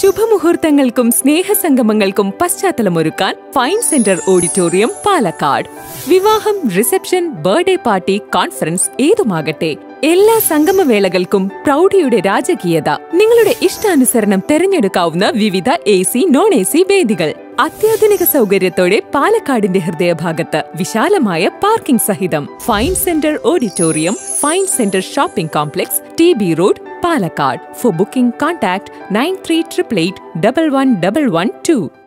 ശുഭമുഹൂർത്തങ്ങൾക്കും സ്നേഹസംഗമങ്ങൾക്കും പശ്ചാത്തലമൊരുക്കാൻ fine centre auditorium Palakkad വിവാഹം റിസപ്ഷൻ ബർത്ത്ഡേ പാർട്ടി കോൺഫറൻസ് ഏതുമാകട്ടെ എല്ലാ സംഗമവേളകൾക്കും പ്രൗഢിയുടെ രാജകീയത നിങ്ങളുടെ ഇഷ്ടാനുസരണം തെരഞ്ഞെടുക്കാവുന്ന വിവിധ A C non A C വേദികൾ അത്യാധുനിക സൗകര്യത്തോടെ പാലക്കാടിന്റെ ഹൃദയഭാഗത്ത് വിശാലമായ പാർക്കിംഗ് സഹിതം fine centre auditorium fine centre shopping complex T B road Palakkad for booking contact nine three triple eight double one double one to